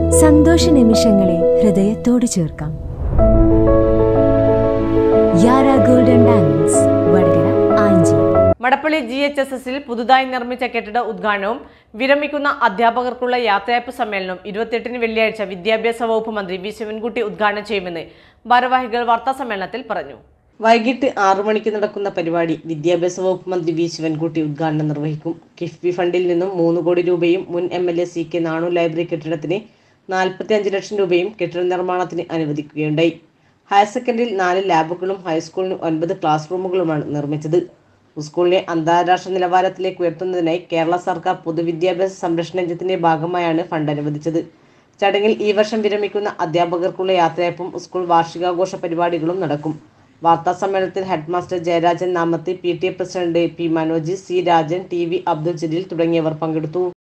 സന്തോഷ നിമിഷങ്ങളെ ഹൃദയത്തോട് ചേർക്കാം യാര ഗോൾഡൻ ഡയമണ്ട്സ് വടകര ആഞ്ചി മടപ്പള്ളി ജി എച്ച് എസ് എസിൽ പുതുതായി നിർമ്മിച്ച കെട്ടിട ഉദ്ഘാടനവും വിരമിക്കുന്ന അധ്യാപകർക്കുള്ള യാത്രയപ്പ് സമ്മേളനവും ഇരുപത്തിയെട്ടിന് വെള്ളിയാഴ്ച വിദ്യാഭ്യാസ വകുപ്പ് മന്ത്രി വി ശിവൻകുട്ടി ഉദ്ഘാടനം ചെയ്യുമെന്ന് ഭാരവാഹികൾ വാർത്താ സമ്മേളനത്തിൽ പറഞ്ഞു വൈകിട്ട് ആറു മണിക്ക് നടക്കുന്ന പരിപാടി വിദ്യാഭ്യാസ വകുപ്പ് മന്ത്രി വി ശിവൻകുട്ടി ഉദ്ഘാടനം നിർവഹിക്കും കിഫ്ബി ഫണ്ടിൽ നിന്നും മൂന്ന് കോടി രൂപയും മുൻ M L A C K Nanu library കെട്ടിടത്തിന് നാൽപ്പത്തി അഞ്ച് ലക്ഷം രൂപയും കെട്ടിട നിർമ്മാണത്തിന് അനുവദിക്കുകയുണ്ടായി ഹയർ സെക്കൻഡറിയിൽ നാല് ലാബുകളും ഹൈസ്കൂളിന് ഒൻപത് ക്ലാസ് റൂമുകളുമാണ് നിർമ്മിച്ചത് സ്കൂളിനെ അന്താരാഷ്ട്ര നിലവാരത്തിലേക്ക് ഉയർത്തുന്നതിനായി കേരള സർക്കാർ പൊതുവിദ്യാഭ്യാസ സംരക്ഷണ യജ്ഞത്തിന്റെ ഭാഗമായാണ് ഫണ്ട് അനുവദിച്ചത് ചടങ്ങിൽ ഈ വർഷം വിരമിക്കുന്ന അധ്യാപകർക്കുള്ള യാത്രയപ്പും സ്കൂൾ വാർഷികാഘോഷ പരിപാടികളും നടക്കും വാർത്താ സമ്മേളനത്തിൽ ഹെഡ്മാസ്റ്റർ ജയരാജൻ നാമത്തി P T A president P Manoj C Rajan T V Abdul Jaleel തുടങ്ങിയവർ പങ്കെടുത്തു